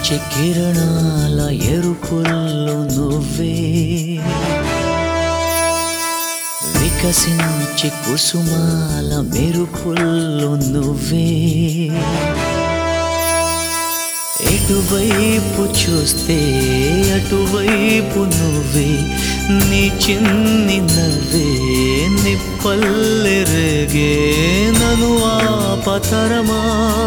వికసించే కిరణాల ఎరుపుల్లో నువ్వే వికసించే కుసుమాల మెరుపుల్లో నువ్వే ఎటువైపు చూస్తే అటువైపు నువ్వే నీ చిన్ని నవ్వే నిప్పల్లెరేగే నను ఆపతరమా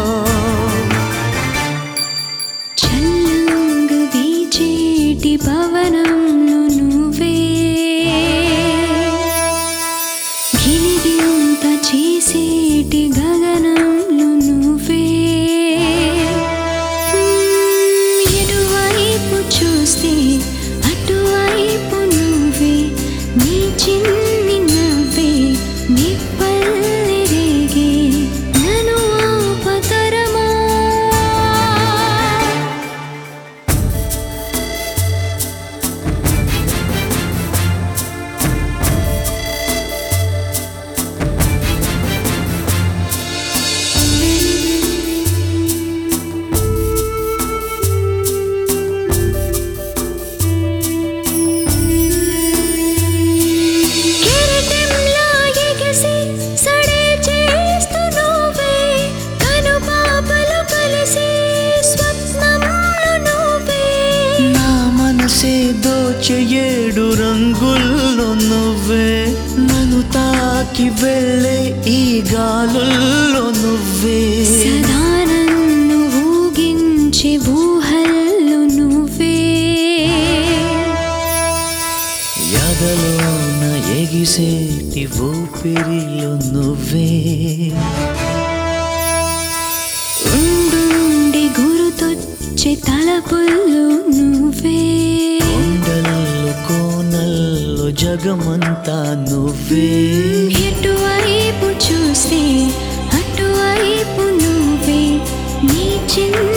చల్లంగ వీచేటి పవనంలో నువ్వే గిలిగింత చేసేటి గగనంలో నువ్వే మ్మ్, ఎటువైపు చూస్తే అటువైపు నువ్వే నీ చిన్ని నవ్వే నీ పల్లెరేగే నన్ను ఆపతరమా కెరటంలా ఎగసి సడే చేస్తూ నువ్వే కనుపాపలు కలిసి స్వప్నంలో నువ్వే నా మనసే దోచె ఏడు రంగుల్లో నువ్వే నన్ను తాకి వెళ్ళే ఈ గాలుల్లో నువ్వే సదా నన్ను ఊగించే ఊహల్లో నువ్వే ఎదలోన ఎగిసేటి ఊపిరిలో నువ్వే ఉండుండి గురుతొచ్చే తలపుల్లో నువ్వే కొండల్లో కోనల్లో జగమంతా నువ్వే ఎటువైపు చూస్తే అటువైపు నువ్వే నీ చిన్న